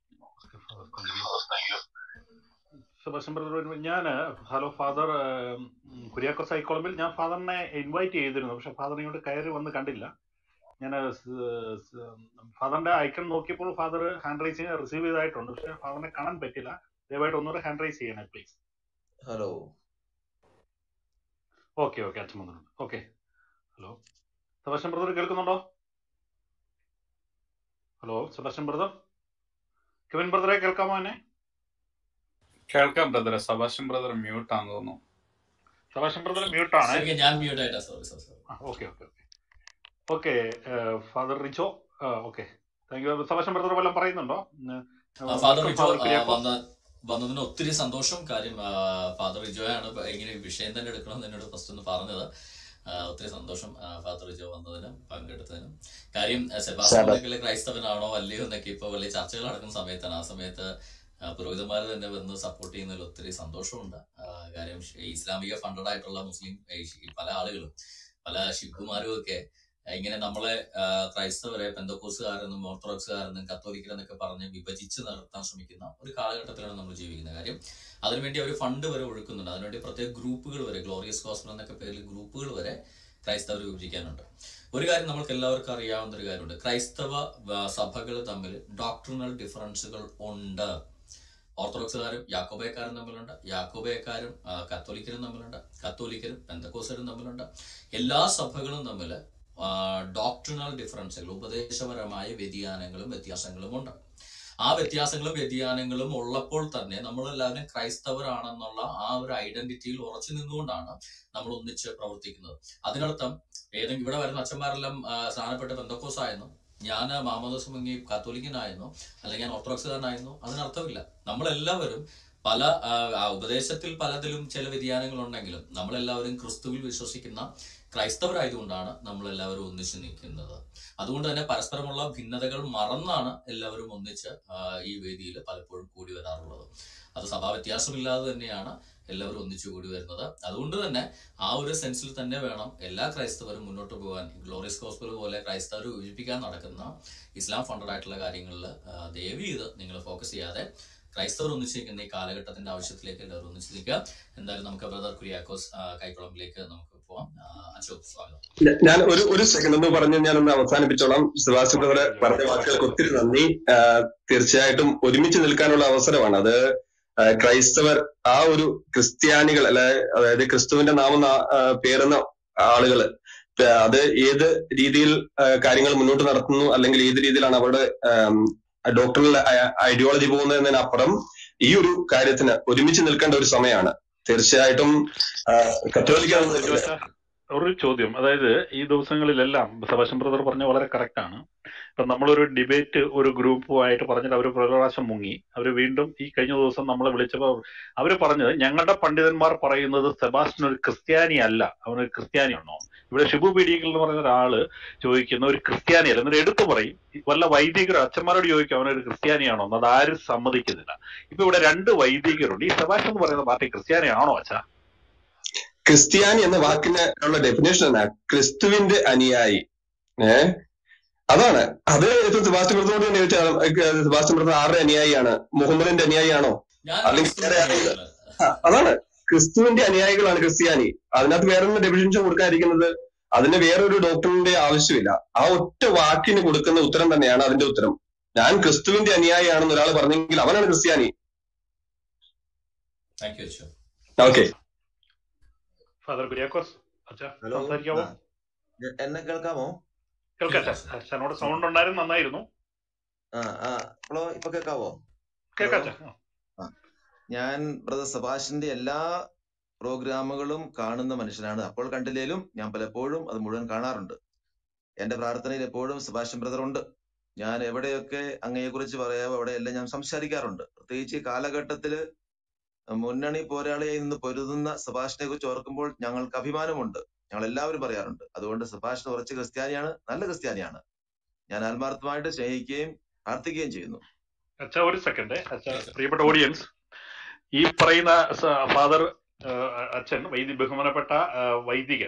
സെബാസ്റ്റ്യൻ ബ്രദർ ഞാൻ ഹലോ ഫാദർ കുര്യാക്കോ സൈക്കോളമ്പിൽ ഞാൻ ഫാദറിനെ ഇൻവൈറ്റ് ചെയ്തിരുന്നു പക്ഷെ ഫാദർ ഇങ്ങോട്ട് കയറി വന്ന് കണ്ടില്ല ഞാൻ ഫാദറിന്റെ ഐക്കൺ നോക്കിയപ്പോൾ ഫാദർ ഹാൻഡ് റൈസിങ് റിസീവ് ചെയ്തായിട്ടുണ്ട് പക്ഷെ ഫാദറിനെ കാണാൻ പറ്റില്ല ദയവായിട്ട് ഒന്നുകൂടെ ഹാൻഡ് റൈസ് ചെയ്യണേ പ്ലീസ് ഹലോ ഓക്കെ ഓക്കെ അച്ഛൻ വന്നിട്ടുണ്ട് ഓക്കെ ഹലോ സെബാസ്റ്റ്യൻ ബ്രദർ കേൾക്കുന്നുണ്ടോ ഹലോ സെബാസ്റ്റ്യൻ ബ്രദർ കെവിൻ ബ്രദറെ കേൾക്കാമോ എന്നെ കേൾക്കാം ബ്രദറെ സബാഷൻ ബ്രദർ മ്യൂട്ട് ആണെന്ന് തോന്നുന്നു സെബാസ്റ്റ്യൻ ബ്രദർ മ്യൂട്ടാണ് ശരിക്കും ഞാൻ മ്യൂട്ട് ആയിട്ടാ sorry sorry sorry okay okay okay okay father Richo okay thank you Sebastian brother വല്ലതും പറയുന്നുണ്ടോ ഉം, ആ, ഫാദർ welcome, റിജോ ഫാദർ ആ, കുര്യാക്കോസ്. വന്ന വന്നതിന് ഒത്തിരി സന്തോഷം കാര്യം ആ, ഫാദർ റിജോയാണ് ഇപ്പൊ ഇങ്ങനെ ഈ വിഷയം തന്നെ എടുക്കണമെന്ന് എന്നോട് ഫസ്റ്റ് ഒന്ന് പറഞ്ഞത് ആ, ഒത്തിരി സന്തോഷം ആ, ഫാദർ റിജോ വന്നതിനും പങ്കെടുത്തതിനും കാര്യം ആ, സെബാസ്റ്റ്യൻ ഉണ്ടെങ്കിൽ ക്രൈസ്തവനാണോ അല്ലയോ എന്നൊക്കെ ഇപ്പൊ വലിയ ചർച്ചകൾ നടക്കുന്ന സമയത്താണ് ആ സമയത്ത് ആ, പുരോഹിതന്മാർ തന്നെ വന്ന് സപ്പോർട്ട് ചെയ്യുന്നതിൽ ഒത്തിരി സന്തോഷമുണ്ട് ആ, കാര്യം ഈ ഇസ്ലാമിക ഫണ്ടഡ് ആയിട്ടുള്ള മുസ്ലിം ഈ ഈ പല ആളുകളും പല ഷിബുമാരും ഒക്കെ ഇങ്ങനെ നമ്മളെ ആ, ക്രൈസ്തവരെ പെന്തക്കോസുകാരെന്നും ഓർത്തഡോക്സുകാരെന്നും കത്തോലിക്കരെന്നൊക്കെ പറഞ്ഞ് വിഭജിച്ച് നിർത്താൻ ശ്രമിക്കുന്ന ഒരു കാലഘട്ടത്തിലാണ് നമ്മൾ ജീവിക്കുന്നത് കാര്യം അതിനുവേണ്ടി അവർ ഫണ്ട് വരെ ഒഴുക്കുന്നുണ്ട് അതിനുവേണ്ടി പ്രത്യേക ഗ്രൂപ്പുകൾ വരെ ഗ്ലോറിയസ് ഗോസ്പൽ എന്നൊക്കെ പേരിൽ ഗ്രൂപ്പുകൾ വരെ ക്രൈസ്തവർ വിഭജിക്കാനുണ്ട് ഒരു കാര്യം നമ്മൾക്ക് എല്ലാവർക്കും അറിയാവുന്ന ഒരു കാര്യമുണ്ട് ക്രൈസ്തവ സഭകൾ തമ്മിൽ ഡോക്ടറിനൽ ഡിഫറൻസുകൾ ഉണ്ട് ഓർത്തഡോക്സുകാരും യാക്കോബയക്കാരും തമ്മിലുണ്ട് യാക്കോബയക്കാരും ആ, കത്തോലിക്കരും തമ്മിലുണ്ട് കത്തോലിക്കരും പെന്തക്കോസരും തമ്മിലുണ്ട് എല്ലാ സഭകളും തമ്മിൽ ഡോക്ടറിനൽ ഡിഫറൻസുകൾ ഉപദേശപരമായ വ്യതിയാനങ്ങളും വ്യത്യാസങ്ങളും ഉണ്ട് ആ വ്യത്യാസങ്ങളും വ്യതിയാനങ്ങളും ഉള്ളപ്പോൾ തന്നെ നമ്മളെല്ലാവരും ക്രൈസ്തവരാണെന്നുള്ള ആ ഒരു ഐഡന്റിറ്റിയിൽ ഉറച്ചു നിന്നുകൊണ്ടാണ് നമ്മൾ ഒന്നിച്ച് പ്രവർത്തിക്കുന്നത് അതിനർത്ഥം ഏതെങ്കിലും ഇവിടെ വരുന്ന അച്ഛന്മാരെല്ലാം ആ, സ്നാനപ്പെട്ട് ബന്ധക്കോസായിരുന്നു ഞാൻ മാമോദോസ് മുങ്ങി കാത്തോലിക്കനായിരുന്നു അല്ലെങ്കിൽ ഞാൻ ഓർത്തഡോക്സുകാരനായിരുന്നു അതിനർത്ഥമില്ല നമ്മളെല്ലാവരും പല ആ, ആ ഉപദേശത്തിൽ പലതിലും ചില വ്യതിയാനങ്ങൾ ഉണ്ടെങ്കിലും നമ്മളെല്ലാവരും ക്രിസ്തുവിൽ വിശ്വസിക്കുന്ന ക്രൈസ്തവരായതുകൊണ്ടാണ് നമ്മളെല്ലാവരും ഒന്നിച്ച് നിൽക്കുന്നത് അതുകൊണ്ട് തന്നെ പരസ്പരമുള്ള ഭിന്നതകൾ മറന്നാണ് എല്ലാവരും ഒന്നിച്ച് ആ, ഈ വേദിയിൽ പലപ്പോഴും കൂടി വരാറുള്ളത് അത് സഭാ വ്യത്യാസമില്ലാതെ തന്നെയാണ് എല്ലാവരും ഒന്നിച്ചു കൂടി വരുന്നത് അതുകൊണ്ട് തന്നെ ആ ഒരു സെൻസിൽ തന്നെ വേണം എല്ലാ ക്രൈസ്തവരും മുന്നോട്ട് പോകാൻ ഗ്ലോറിയസ് ഗോസ്പൽ പോലെ ക്രൈസ്തവർ വിഭജിപ്പിക്കാൻ നടക്കുന്ന ഇസ്ലാം ഫണ്ടഡ് ആയിട്ടുള്ള കാര്യങ്ങളിൽ ദയവ് ചെയ്ത് നിങ്ങൾ ഫോക്കസ് ചെയ്യാതെ ക്രൈസ്തവർ ഒന്നിച്ചിരിക്കുന്ന ഈ കാലഘട്ടത്തിന്റെ ആവശ്യത്തിലേക്ക് എല്ലാവരും ഒന്നിച്ചിരിക്കുക എന്തായാലും നമുക്ക് ബ്രദർ കുര്യാക്കോസ് ആ, കൈക്കുളമ്പിലേക്ക് നമുക്ക് പോവാം ആ, അശോക് സ്വാഗതം ഞ- ഞാൻ ഒരു ഒരു സെക്കൻഡ് എന്ന് പറഞ്ഞ് ഞാനൊന്ന് അവസാനിപ്പിച്ചോളാം സെബാസ്റ്റ്യൻ ബ്രദറെ പറഞ്ഞ വാക്കുകൾക്ക് ഒത്തിരി നന്ദി ആ, തീർച്ചയായിട്ടും ഒരുമിച്ച് നിൽക്കാനുള്ള അവസരമാണ് അത് ആ, ക്രൈസ്തവർ ആ ഒരു ക്രിസ്ത്യാനികൾ അല്ലെ അതായത് ക്രിസ്തുവിന്റെ നാമം നാ- ആ, പേറുന്ന ആളുകള് ആ, അത് ഏത് രീതിയിൽ ആ, കാര്യങ്ങൾ മുന്നോട്ട് നടത്തുന്നു അല്ലെങ്കിൽ ഏത് രീതിയിലാണ് അവരുടെ ഡോക്ടറിൽ ഐഡിയോളജി പോകുന്നത് എന്നതിനപ്പുറം ഈ ഒരു കാര്യത്തിന് ഒരുമിച്ച് നിൽക്കേണ്ട ഒരു സമയമാണ് തീർച്ചയായിട്ടും ആ, കത്തോലിക്ക എന്ന- ഒരു ചോദ്യം അതായത് ഈ ദിവസങ്ങളിലെല്ലാം സബാഷൻ ബ്രദർ പറഞ്ഞ വളരെ കറക്റ്റ് ആണ് ഇപ്പൊ നമ്മളൊരു ഡിബേറ്റ് ഒരു ഗ്രൂപ്പുമായിട്ട് പറഞ്ഞിട്ട് അവർ ഒരു പ്രാവശ്യം മുങ്ങി അവർ വീണ്ടും ഈ കഴിഞ്ഞ ദിവസം നമ്മളെ വിളിച്ചപ്പോൾ അവർ പറഞ്ഞത് ഞങ്ങളുടെ പണ്ഡിതന്മാർ പറയുന്നത് സെബാസ്റ്റ്യൻ ഒരു ക്രിസ്ത്യാനി അല്ല അവനൊരു ക്രിസ്ത്യാനിയാണോ ഇവിടെ ഷിബു പീഡിക്കൽ എന്ന് പറയുന്ന ഒരാള് ചോദിക്കുന്ന ഒരു ക്രിസ്ത്യാനി അല്ല എന്നിട്ട് എടുത്തു പറയും വല്ല വൈദികരോ അച്ഛന്മാരോട് ചോദിക്കും അവനൊരു ക്രിസ്ത്യാനിയാണോ എന്ന് അത് ആരും സമ്മതിക്കുന്നില്ല ഇപ്പൊ ഇവിടെ രണ്ട് വൈദികരുണ്ട് ഈ സെബാസ്റ്റ്യൻ എന്ന് പറയുന്ന പാർട്ടി ക്രിസ്ത്യാനിയാണോ അച്ഛാ ക്രിസ്ത്യാനി എന്ന വാക്കിന് ഉള്ള ഡെഫിനേഷൻ എന്നാ ക്രിസ്തുവിന്റെ അനുയായി ഏ അതാണ് അത് ഇപ്പൊ സെബാസ്റ്റ്യൻ ബ്രദറിനോട് തന്നെ ചോദിച്ചാൽ സെബാസ്റ്റ്യൻ ബ്രദർ ആരുടെ അനുയായിയാണ് മുഹമ്മദിന്റെ അനുയായിയാണോ ഞാൻ അല്ലെങ്കിൽ ക്രിസ്തുവിന്റെ അനുയായികള്. ആ, അതാണ് ക്രിസ്തുവിന്റെ അനുയായികളാണ് ക്രിസ്ത്യാനി അതിനകത്ത് വേറെ ഒന്നും ഡെഫിനേഷൻ കൊടുക്കാതിരിക്കുന്നത് അതിന് വേറൊരു ഡോക്ടറിന്റെ ആവശ്യമില്ല ആ ഒറ്റ വാക്കിന് കൊടുക്കുന്ന ഉത്തരം തന്നെയാണ് അതിന്റെ ഉത്തരം ഞാൻ ക്രിസ്തുവിന്റെ അനുയായിയാണെന്ന് ഒരാൾ പറഞ്ഞെങ്കിൽ അവനാണ് ക്രിസ്ത്യാനി thank you Ashok okay father Kuriakose അച്ഛാ ഹലോ സംസാരിക്കാവോ ആ, എ- എന്നെ കേൾക്കാമോ കേൾക്കാം അച്ഛാ അച്ഛനോട് സൗണ്ട് ഉണ്ടായിരുന്നു നന്നായിരുന്നു ആ ആ ഇപ്പോഴോ ഇപ്പൊ കേൾക്കാവോ കേൾക്കാം ഹലോ അച്ഛാ ആ ഞാൻ ബ്രദർ സബാഷിന്റെ എല്ലാ പ്രോഗ്രാമുകളും കാണുന്ന മനുഷ്യനാണ് അപ്പോൾ കണ്ടില്ലേലും ഞാൻ പലപ്പോഴും അത് മുഴുവൻ കാണാറുണ്ട് എന്റെ പ്രാർത്ഥനയിൽ എപ്പോഴും സെബാസ്റ്റ്യൻ ബ്രദർ ഉണ്ട് ഞാൻ എവിടെയൊക്കെ അങ്ങയെ കുറിച്ച് പറയാമോ അവിടെയെല്ലാം ഞാൻ സംസാരിക്കാറുണ്ട് പ്രത്യേകിച്ച് ഈ കാലഘട്ടത്തില് മുന്നണി പോരാളിയായി നിന്ന് പൊരുതുന്ന സെബാസ്റ്റിനെ കുറിച്ച് ഓർക്കുമ്പോൾ ഞങ്ങൾക്ക് അഭിമാനമുണ്ട് ഞങ്ങൾ എല്ലാവരും പറയാറുണ്ട് അതുകൊണ്ട് സെബാസ്റ്റ്യൻ ഉറച്ച ക്രിസ്ത്യാനിയാണ് നല്ല ക്രിസ്ത്യാനിയാണ് ഞാൻ ആത്മാർത്ഥമായിട്ട് സ്നേഹിക്കുകയും പ്രാർത്ഥിക്കുകയും ചെയ്യുന്നു അച്ഛാ ഒരു സെക്കൻഡ് അച്ഛാ പ്രിയപ്പെട്ട ഓഡിയൻസ് ഈ പറയുന്ന സ- ഫാദർ ആ, അച്ഛൻ വൈദ്യ ബഹുമാനപ്പെട്ട ആ, വൈദികൻ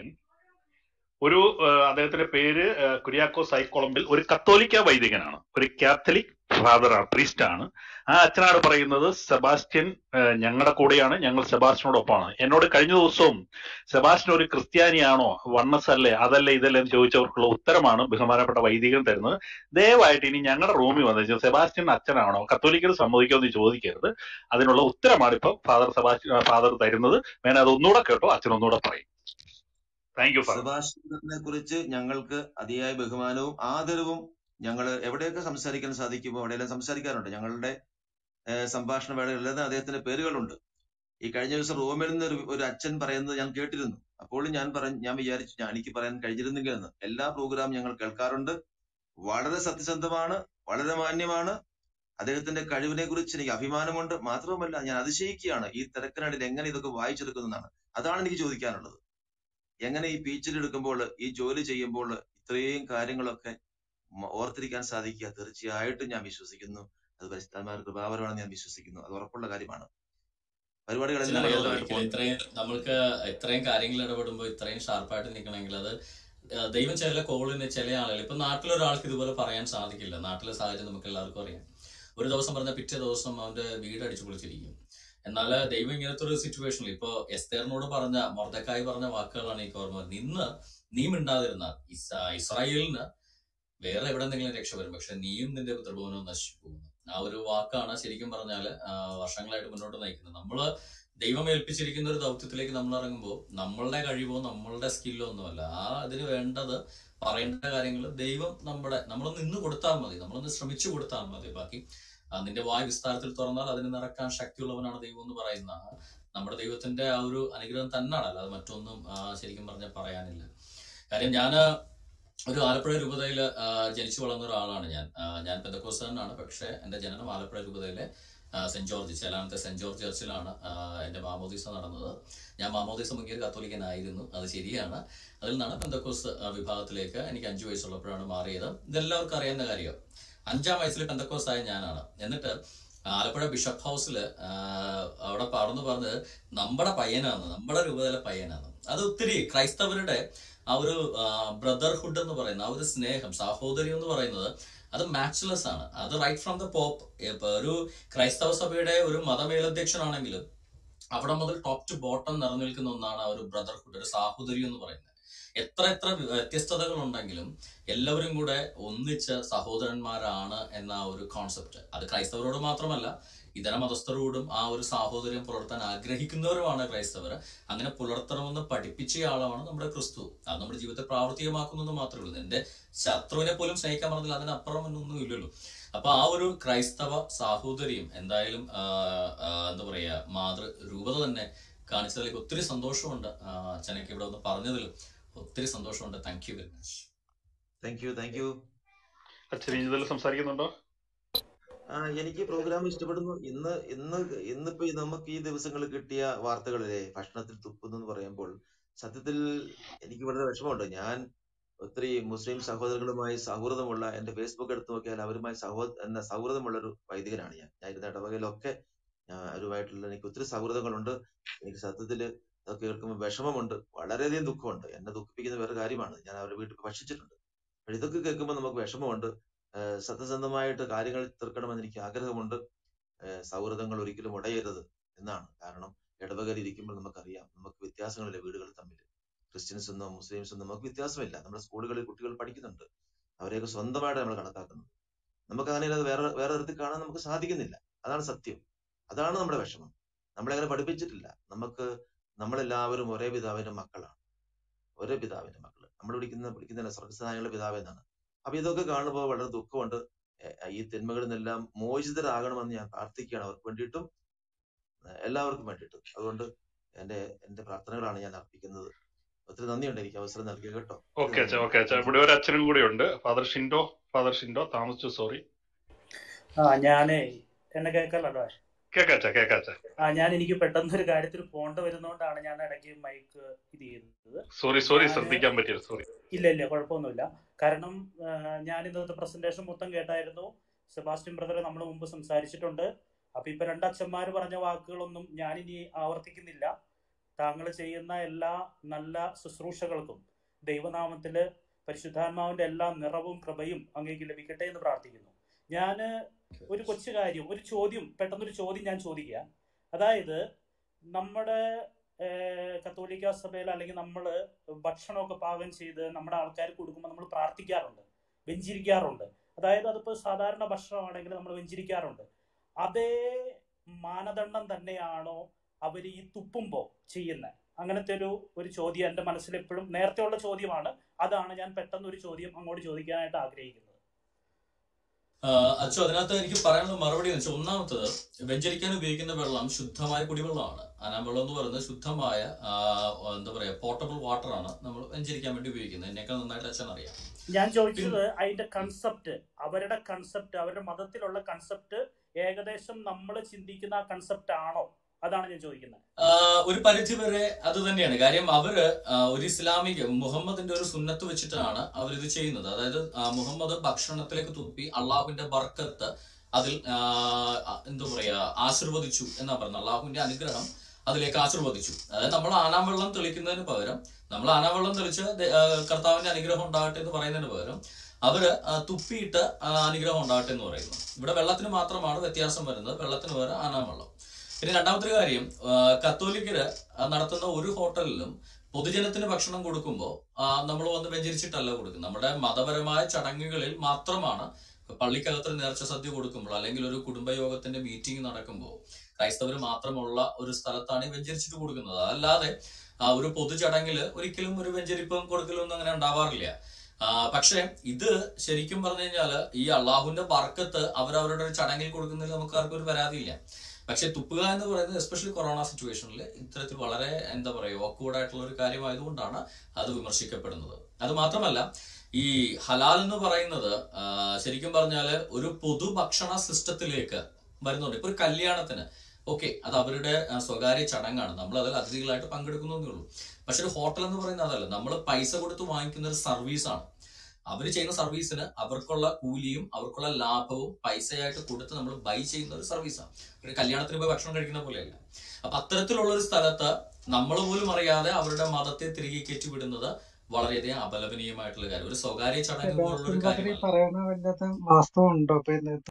ഒരു ആ, അദ്ദേഹത്തിന്റെ പേര് ആ, കുര്യാക്കോ സൈക്കോളമ്പിൽ ഒരു കത്തോലിക്ക വൈദികനാണ് ഒരു കാത്തലിക് ഫാദറാണ് പ്രീസ്റ്റ് ആണ് ആ അച്ഛനാണ് പറയുന്നത് സെബാസ്റ്റ്യൻ ആ, ഞങ്ങളുടെ കൂടെയാണ് ഞങ്ങൾ സെബാസ്റ്റ്യനോടൊപ്പമാണ് എന്നോട് കഴിഞ്ഞ ദിവസവും സെബാസ്റ്റ്യൻ ഒരു ക്രിസ്ത്യാനിയാണോ വണ്ണസ് അല്ലേ അതല്ലേ ഇതല്ലേ എന്ന് ചോദിച്ചവർക്കുള്ള ഉത്തരമാണ് ബഹുമാനപ്പെട്ട വൈദികൻ തരുന്നത് ദയവായിട്ട് ഇനി ഞങ്ങളുടെ റൂമിൽ വന്നു സെബാസ്റ്റ്യൻ അച്ഛനാണോ കത്തോലിക്കർ സമ്മതിക്കുമോ എന്ന് ചോദിക്കരുത് അതിനുള്ള ഉത്തരമാണ് ഇപ്പൊ ഫാദർ സെബാസ്റ്റ്യൻ ഫാദർ തരുന്നത് വേണേ അത് ഒന്നുകൂടെ കേട്ടോ അച്ഛൻ ഒന്നുകൂടെ പറയും താങ്ക് യു ഫാദർ സെബാസ്റ്റ്യനെ കുറിച്ച് ഞങ്ങൾക്ക് അതിയായ ബഹുമാനവും ആദരവും ഞങ്ങൾ എവിടെയൊക്കെ സംസാരിക്കാൻ സാധിക്കുമോ അവിടെയെല്ലാം സംസാരിക്കാറുണ്ട് ഞങ്ങളുടെ ഏഹ്, സംഭാഷണ വേളകളിലെല്ലാം അദ്ദേഹത്തിന്റെ പേരുകളുണ്ട് ഈ കഴിഞ്ഞ ദിവസം റോമിൽ നിന്ന് ഒരു ഒരു അച്ഛൻ പറയുന്നത് ഞാൻ കേട്ടിരുന്നു അപ്പോഴും ഞാൻ പറഞ്ഞു ഞാൻ വിചാരിച്ചു ഞാൻ എനിക്ക് പറയാൻ കഴിഞ്ഞിരുന്നെങ്കിൽ എന്ന് എല്ലാ പ്രോഗ്രാം ഞങ്ങൾ കേൾക്കാറുണ്ട് വളരെ സത്യസന്ധമാണ് വളരെ മാന്യമാണ് അദ്ദേഹത്തിന്റെ കഴിവിനെ കുറിച്ച് എനിക്ക് അഭിമാനമുണ്ട് മാത്രവുമല്ല ഞാൻ അതിശയിക്കുകയാണ് ഈ തിരക്കിനിടയിൽ എങ്ങനെ ഇതൊക്കെ വായിച്ചെടുക്കുന്നതാണ് അതാണ് എനിക്ക് ചോദിക്കാനുള്ളത് എങ്ങനെ ഈ പീച്ചിൽ എടുക്കുമ്പോൾ ഈ ജോലി ചെയ്യുമ്പോൾ ഇത്രയും കാര്യങ്ങളൊക്കെ മ- ഓർത്തിരിക്കാൻ സാധിക്കുക തീർച്ചയായിട്ടും ഞാൻ വിശ്വസിക്കുന്നു അത് പരിശുദ്ധന്മാർ കൃപാവരമാണെന്ന് ഞാൻ വിശ്വസിക്കുന്നു അത് ഉറപ്പുള്ള കാര്യമാണ് പരിപാടികളെല്ലാം ചില ആളുകൾ ഭയങ്കരമായിട്ട് ഒരിക്കലും ഇത്രയും നമ്മൾക്ക് ഇത്രയും കാര്യങ്ങൾ ഇടപെടുമ്പോൾ ഇത്രയും ഷാർപ്പായിട്ട് നിൽക്കണമെങ്കിൽ അത് ആ, ദൈവം ചില കോളിന് ചില ആളുകൾ ഇപ്പൊ നാട്ടിലൊരാൾക്ക് ഇതുപോലെ പറയാൻ സാധിക്കില്ല നാട്ടിലെ സാഹചര്യം നമുക്ക് എല്ലാവർക്കും അറിയാം ഒരു ദിവസം പറഞ്ഞ പിറ്റേ ദിവസം അവന്റെ വീട് അടിച്ചു പൊളിച്ചിരിക്കും എന്നാൽ ദൈവം ഇങ്ങനത്തെ ഒരു സിറ്റുവേഷനിൽ ഇപ്പൊ എസ്തേറിനോട് പറഞ്ഞ മൊർദക്കായി പറഞ്ഞ വാക്കുകളാണ് എനിക്ക് ഓർമ്മ വരുന്നത്. ഇന്ന് നീ മിണ്ടാതിരുന്നാൽ ഇസ്- ഇസ്രായേലിന് വേറെ എവിടെ എന്തെങ്കിലും രക്ഷ വരും പക്ഷെ നീയും നിന്റെ പിതൃഭവനവും നശിച്ചു പോകുന്നു ആ ഒരു വാക്കാണ് ശരിക്കും പറഞ്ഞാൽ വർഷങ്ങളായിട്ട് മുന്നോട്ട് നയിക്കുന്നത് നമ്മള് ദൈവം ഏൽപ്പിച്ചിരിക്കുന്ന ഒരു ദൗത്യത്തിലേക്ക് നമ്മൾ ഇറങ്ങുമ്പോൾ നമ്മളുടെ കഴിവോ നമ്മളുടെ സ്കില്ലോ ഒന്നുമല്ല ആ അതിന് വേണ്ടത് പറയേണ്ട കാര്യങ്ങൾ ദൈവം നമ്മുടെ നമ്മൾ നിന്ന് കൊടുത്താൽ മതി നമ്മളൊന്ന് ശ്രമിച്ചു കൊടുത്താൽ മതി ബാക്കി ആ, നിന്റെ വായു വിസ്താരത്തിൽ തുറന്നാൽ അതിന് നിറക്കാൻ ശക്തിയുള്ളവനാണ് ദൈവം എന്ന് പറയുന്ന ആ, നമ്മുടെ ദൈവത്തിന്റെ ആ ഒരു അനുഗ്രഹം തന്നെയാണ് അല്ലാതെ മറ്റൊന്നും ആ, ശരിക്കും പറഞ്ഞാൽ പറയാനില്ല കാര്യം ഞാൻ ഒരു ആലപ്പുഴ രൂപതയിൽ ജനിച്ചു വളർന്ന ഒരാളാണ് ഞാൻ ആ, ഞാൻ പെന്തക്കോസ്താനാണ് പക്ഷെ എന്റെ ജനനം ആലപ്പുഴ രൂപതയിലെ ആ, സെന്റ് ജോർജ് ചേലാനത്തെ സെന്റ് ജോർജ് ചർച്ചിലാണ് ആ, എന്റെ മാമോദീസ നടന്നത് ഞാൻ മാമോദീസ മുഖ്യ കത്തോലിക്കനായിരുന്നു അത് ശരിയാണ് അതിൽ നിന്നാണ് പെന്തക്കോസ് ആ, വിഭാഗത്തിലേക്ക് എനിക്ക് അഞ്ചു വയസ്സുള്ളപ്പോഴാണ് മാറിയത് ഇതെല്ലാവർക്കും അറിയുന്ന കാര്യം അഞ്ചാം വയസ്സിൽ പെന്തക്കോസ് ആയ ഞാനാണ് എന്നിട്ട് ആലപ്പുഴ ബിഷപ്പ് ഹൗസിൽ അവിടെ പറഞ്ഞു പറഞ്ഞത് നമ്മുടെ പയ്യനാണ് നമ്മുടെ രൂപതയിലെ പയ്യനാണ് അത് ഒത്തിരി ക്രൈസ്തവരുടെ ആ ഒരു ബ്രദർഹുഡ് എന്ന് പറയുന്ന ആ ഒരു സ്നേഹം സാഹോദര്യം എന്ന് പറയുന്നത് അത് മാച്ച്ലെസ് ആണ് അത് റൈറ്റ് ഫ്രം ദ പോപ്പ് ഇപ്പൊ ഒരു ക്രൈസ്തവ സഭയുടെ ഒരു മതമേലധ്യക്ഷനാണെങ്കിലും അവിടെ മുതൽ ടോപ്പ് ടു ബോട്ടം നിറഞ്ഞു നിൽക്കുന്ന ഒന്നാണ് ആ ഒരു ബ്രദർഹുഡ് ഒരു സാഹോദര്യം എന്ന് പറയുന്നത് എത്ര എത്ര വ്യത്യസ്തതകൾ ഉണ്ടെങ്കിലും എല്ലാവരും കൂടെ ഒന്നിച്ച സഹോദരന്മാരാണ് എന്ന ആ ഒരു കോൺസെപ്റ്റ് അത് ക്രൈസ്തവരോട് മാത്രമല്ല ഇതര മതസ്ഥരോടും ആ ഒരു സാഹോദര്യം പുലർത്താൻ ആഗ്രഹിക്കുന്നവരുമാണ് ക്രൈസ്തവർ അങ്ങനെ പുലർത്തണമെന്ന് പഠിപ്പിച്ച ആളാണ് നമ്മുടെ ക്രിസ്തു അത് നമ്മുടെ ജീവിതത്തെ പ്രാവർത്തികമാക്കുന്നത് മാത്രമേ ഉള്ളൂ എന്റെ ശത്രുവിനെ പോലും സ്നേഹിക്കാൻ പറഞ്ഞില്ല അതിനപ്പുറം ഒന്നും ഇല്ലല്ലോ അപ്പൊ ആ ഒരു ക്രൈസ്തവ സാഹോദര്യം എന്തായാലും ആ, ആ, എന്താ പറയാ മാതൃ രൂപത തന്നെ കാണിച്ചതിലേക്ക് ഒത്തിരി സന്തോഷമുണ്ട് ആ, അച്ഛനൊക്കെ ഇവിടെ ഒന്ന് പറഞ്ഞതിലും ഒത്തിരി സന്തോഷമുണ്ട് thank you very much thank you thank you അച്ഛൻ ഇതിൽ സംസാരിക്കുന്നുണ്ടോ ആ എനിക്ക് പ്രോഗ്രാം ഇഷ്ടപ്പെടുന്നു ഇന്ന് ഇന്ന് ഇന്നിപ്പോ ഈ നമുക്ക് ഈ ദിവസങ്ങളിൽ കിട്ടിയ വാർത്തകളിലെ ഭക്ഷണത്തിൽ തുപ്പുന്നു എന്ന് പറയുമ്പോൾ സത്യത്തിൽ എനിക്ക് വളരെ വിഷമമുണ്ട് ഞാൻ ഒത്തിരി മുസ്ലിം സഹോദരങ്ങളുമായി സൗഹൃദമുള്ള എന്റെ ഫേസ്ബുക്ക് എടുത്ത് നോക്കിയാൽ അവരുമായി സഹോ എന്ന സൗഹൃദമുള്ള ഒരു വൈദികനാണ് ഞാൻ ഞാൻ ഇരുന്ന ഇടവകയിലൊക്കെ ഞാൻ അവരുമായിട്ടുള്ള എനിക്ക് ഒത്തിരി സൗഹൃദങ്ങളുണ്ട് എനിക്ക് സത്യത്തില് അതൊക്കെ കേൾക്കുമ്പോൾ വിഷമമുണ്ട് വളരെയധികം ദുഃഖമുണ്ട് എന്നെ ദുഃഖിപ്പിക്കുന്ന വേറെ കാര്യമാണ് ഞാൻ അവരുടെ വീട്ടിൽ ഭക്ഷിച്ചിട്ടുണ്ട് പക്ഷെ ഇതൊക്കെ കേൾക്കുമ്പോൾ നമുക്ക് വിഷമമുണ്ട് ഏഹ് സത്യസന്ധമായിട്ട് കാര്യങ്ങൾ തീർക്കണമെന്ന് എനിക്ക് ആഗ്രഹമുണ്ട് ഏഹ് സൗഹൃദങ്ങൾ ഒരിക്കലും ഉടയരുത് എന്നാണ് കാരണം ഇടവകയിൽ ഇരിക്കുമ്പോൾ നമുക്കറിയാം നമുക്ക് വ്യത്യാസങ്ങളില്ല വീടുകൾ തമ്മിൽ ക്രിസ്ത്യൻസ് എന്നോ മുസ്ലിംസ് എന്നോ നമുക്ക് വ്യത്യാസമില്ല നമ്മുടെ സ്കൂളുകളിൽ കുട്ടികൾ പഠിക്കുന്നുണ്ട് അവരെയൊക്കെ സ്വന്തമായിട്ട് നമ്മൾ കണക്കാക്കുന്നത് നമുക്ക് അങ്ങനെ അത് വേറെ വേറെ തരത്തിൽ കാണാൻ നമുക്ക് സാധിക്കുന്നില്ല അതാണ് സത്യം അതാണ് നമ്മുടെ വിഷമം നമ്മളെങ്ങനെ പഠിപ്പിച്ചിട്ടില്ല നമുക്ക് നമ്മളെല്ലാവരും ഒരേ പിതാവിന്റെ മക്കളാണ് ഒരേ പിതാവിന്റെ മക്കള് നമ്മൾ വിളിക്കുന്ന വിളിക്കുന്നില്ല സ്വർഗസ്നായുള്ള പിതാവ് എന്നാണ് അപ്പൊ ഇതൊക്കെ കാണുമ്പോൾ വളരെ ദുഃഖമുണ്ട് എ- ഈ തിന്മകളിൽ നിന്നെല്ലാം മോചിതരാകണമെന്ന് ഞാൻ പ്രാർത്ഥിക്കുകയാണ് അവർക്ക് വേണ്ടിയിട്ടും ഏഹ് എല്ലാവർക്കും വേണ്ടിയിട്ടും അതുകൊണ്ട് എന്റെ എന്റെ പ്രാർത്ഥനകളാണ് ഞാൻ അർപ്പിക്കുന്നത് ഒത്തിരി നന്ദിയുണ്ട് എനിക്ക് അവസരം നൽകിയ കേട്ടോ ഓക്കെ അച്ഛാ ഓക്കെ അച്ഛാ ഇവിടെ ഒരു അച്ഛനും കൂടി ഉണ്ട് ഫാദർ ഷിൻഡോ ഫാദർ ഷിൻഡോ താമസിച്ചു സോറി ആ ഞാനേ എന്നെ കേൾക്കല്ലോ കേക്കാച്ചാ കേക്കാച്ചാ ആ ഞാൻ എനിക്ക് പെട്ടെന്ന് ഒരു കാര്യത്തിൽ പോണ്ട വരുന്നോണ്ടാണ് ഞാൻ ഇടയ്ക്ക് മൈക്ക് ഇത് ചെയ്യുന്നത് സോറി സോറി ഞാന് ശ്രദ്ധിക്കാൻ പറ്റില്ല സോറി ഇല്ല ഇല്ല കുഴപ്പമൊന്നുമില്ല കാരണം ആ, ഞാൻ ഇന്നത്തെ പ്രസന്റേഷൻ മൊത്തം കേട്ടായിരുന്നു സെബാസ്റ്റ്യൻ ബ്രദർ നമ്മൾ മുമ്പ് സംസാരിച്ചിട്ടുണ്ട് അപ്പൊ ഇപ്പൊ രണ്ടച്ഛന്മാർ പറഞ്ഞ വാക്കുകളൊന്നും ഞാനിനി ആവർത്തിക്കുന്നില്ല താങ്കൾ ചെയ്യുന്ന എല്ലാ നല്ല ശുശ്രൂഷകൾക്കും ദൈവനാമത്തില് പരിശുദ്ധാത്മാവിന്റെ എല്ലാ നിറവും കൃപയും അങ്ങേക്ക് ലഭിക്കട്ടെ എന്ന് പ്രാർത്ഥിക്കുന്നു ഞാൻ ഒരു കൊച്ചു കാര്യം ഒരു ചോദ്യം പെട്ടെന്നൊരു ചോദ്യം ഞാൻ ചോദിക്കുക അതായത് നമ്മുടെ ഏഹ്, കത്തോലിക്ക സഭയിൽ അല്ലെങ്കിൽ നമ്മൾ ഭക്ഷണമൊക്കെ പാകം ചെയ്ത് നമ്മുടെ ആൾക്കാർക്ക് കൊടുക്കുമ്പോൾ നമ്മൾ പ്രാർത്ഥിക്കാറുണ്ട് വെഞ്ചിരിക്കാറുണ്ട് അതായത് അതിപ്പോൾ സാധാരണ ഭക്ഷണമാണെങ്കിൽ നമ്മൾ വെഞ്ചിരിക്കാറുണ്ട് അതേ മാനദണ്ഡം തന്നെയാണോ അവർ ഈ തുപ്പുമ്പോൾ ചെയ്യുന്നത് അങ്ങനത്തെ ഒരു ഒരു ചോദ്യം എൻ്റെ മനസ്സിൽ എപ്പോഴും നേരത്തെ ഉള്ള ചോദ്യമാണ് അതാണ് ഞാൻ പെട്ടെന്ന് ഒരു ചോദ്യം അങ്ങോട്ട് ചോദിക്കാനായിട്ട് ആഗ്രഹിക്കുന്നത് അച്ഛൻ അതിനകത്ത് എനിക്ക് പറയാനുള്ള മറുപടി എന്ന് വെച്ചാൽ ഒന്നാമത്തത് വെഞ്ചരിക്കാൻ ഉപയോഗിക്കുന്ന വെള്ളം ശുദ്ധമായ കുടിവെള്ളമാണ് അനാമ്പെള്ളം എന്ന് പറയുന്നത് ശുദ്ധമായ ആ, എന്താ പറയാ പോർട്ടബിൾ വാട്ടർ ആണ് നമ്മൾ വെഞ്ചരിക്കാൻ വേണ്ടി ഉപയോഗിക്കുന്നത് എന്നേക്കാൾ നന്നായിട്ട് അച്ഛൻ അറിയാം ഞാൻ ചോദിച്ചത് അതിന്റെ കൺസെപ്റ്റ് അവരുടെ കൺസെപ്റ്റ് അവരുടെ മതത്തിലുള്ള കൺസെപ്റ്റ് ഏകദേശം നമ്മൾ ചിന്തിക്കുന്ന ആ കൺസെപ്റ്റ് ആണോ അതാണ് ഞാൻ ചോദിക്കുന്നത് ആ, ഒരു പരിധി വരെ അത് തന്നെയാണ് കാര്യം അവര് ആ, ഒരു ഇസ്ലാമിക മുഹമ്മദിന്റെ ഒരു സുന്നത്ത് വെച്ചിട്ടാണ് അവർ ഇത് ചെയ്യുന്നത് അതായത് ആ, മുഹമ്മദ് ഭക്ഷണത്തിലേക്ക് തുപ്പി അള്ളാഹുവിന്റെ ബർക്കത്ത് അതിൽ ആ, എന്താ പറയാ ആശീർവദിച്ചു എന്നാ പറയുന്നത് അള്ളാഹുവിന്റെ അനുഗ്രഹം അതിലേക്ക് ആശീർവദിച്ചു അതായത് നമ്മൾ ആനാവെള്ളം തെളിക്കുന്നതിന് പകരം നമ്മൾ ആനാവെള്ളം തെളിച്ച് ദേ- ആ, കർത്താവിന്റെ അനുഗ്രഹം ഉണ്ടാകട്ടെ എന്ന് പറയുന്നതിന് പകരം അവര് ആ, തുപ്പിയിട്ട് ആ, അനുഗ്രഹം ഉണ്ടാകട്ടെ എന്ന് പറയുന്നു ഇവിടെ വെള്ളത്തിന് മാത്രമാണ് വ്യത്യാസം വരുന്നത് വെള്ളത്തിന് പകരം ആനാവെള്ളം പിന്നെ രണ്ടാമത്തെ കാര്യം ആ, കത്തോലിക്കര് ആ, നടത്തുന്ന ഒരു ഹോട്ടലിലും പൊതുജനത്തിന് ഭക്ഷണം കൊടുക്കുമ്പോൾ നമ്മൾ വന്ന് വെഞ്ചരിച്ചിട്ടല്ല കൊടുക്കുന്നത് നമ്മുടെ മതപരമായ ചടങ്ങുകളിൽ മാത്രമാണ് പള്ളിക്കകത്ത് ഒരു നേർച്ച സദ്യ കൊടുക്കുമ്പോൾ അല്ലെങ്കിൽ ഒരു കുടുംബയോഗത്തിന്റെ മീറ്റിംഗ് നടക്കുമ്പോൾ ക്രൈസ്തവർ മാത്രമുള്ള ഒരു സ്ഥലത്താണ് ഈ വെഞ്ചരിച്ചിട്ട് കൊടുക്കുന്നത് അതല്ലാതെ ആ, ഒരു പൊതുചടങ്ങില് ഒരിക്കലും ഒരു വെഞ്ചരിപ്പും കൊടുക്കലും ഒന്നും അങ്ങനെ ഉണ്ടാവാറില്ല ആ, പക്ഷേ ഇത് ശരിക്കും പറഞ്ഞു കഴിഞ്ഞാല് ഈ അള്ളാഹുവിന്റെ ബർക്കത്ത് അവരവരുടെ ഒരു ചടങ്ങിൽ കൊടുക്കുന്നതിൽ നമുക്ക് ആർക്കും ഒരു പരാതിയില്ല പക്ഷെ തുപ്പുക എന്ന് പറയുന്നത് എസ്പെഷ്യലി കൊറോണ സിറ്റുവേഷനിൽ ഇത്തരത്തിൽ വളരെ എന്താ പറയുക ഓക്വേർഡ് ആയിട്ടുള്ള ഒരു കാര്യമായതുകൊണ്ടാണ് അത് വിമർശിക്കപ്പെടുന്നത് അത് മാത്രമല്ല ഈ ഹലാൽ എന്ന് പറയുന്നത് ആ, ശരിക്കും പറഞ്ഞാല് ഒരു പൊതുഭക്ഷണ സിസ്റ്റത്തിലേക്ക് വരുന്നുണ്ട് ഇപ്പൊ ഒരു കല്യാണത്തിന് ഓക്കെ അത് അവരുടെ ആ, സ്വകാര്യ ചടങ്ങാണ് നമ്മൾ അതിൽ അതിഥികളായിട്ട് പങ്കെടുക്കുന്നേ ഉള്ളൂ പക്ഷെ ഒരു ഹോട്ടൽ എന്ന് പറയുന്നത് അതല്ല നമ്മൾ പൈസ കൊടുത്ത് വാങ്ങിക്കുന്ന ഒരു സർവീസാണ് അവർ ചെയ്യുന്ന സർവീസിന് അവർക്കുള്ള കൂലിയും അവർക്കുള്ള ലാഭവും പൈസയായിട്ട് കൊടുത്ത് നമ്മൾ ബൈ ചെയ്യുന്ന ഒരു സർവീസാണ് ഒരു കല്യാണത്തിന് പോയി ഭക്ഷണം കഴിക്കുന്ന പോലെയല്ല അപ്പൊ അത്തരത്തിലുള്ള ഒരു സ്ഥലത്ത് നമ്മൾ പോലും അറിയാതെ അവരുടെ മതത്തെ തിരികെ കയറ്റി വിടുന്നത് വളരെയധികം അപലപനീയമായിട്ടുള്ള കാര്യം ഒരു സ്വകാര്യ ചടങ്ങ് പോലുള്ള ഒരു സെബാസ്റ്റ്യൻ ബ്രദർ ഈ കാര്യമല്ല പറയുന്ന വല്ലതും വാസ്തവം ഉണ്ടോ ഇപ്പൊ ഇന്നത്തെ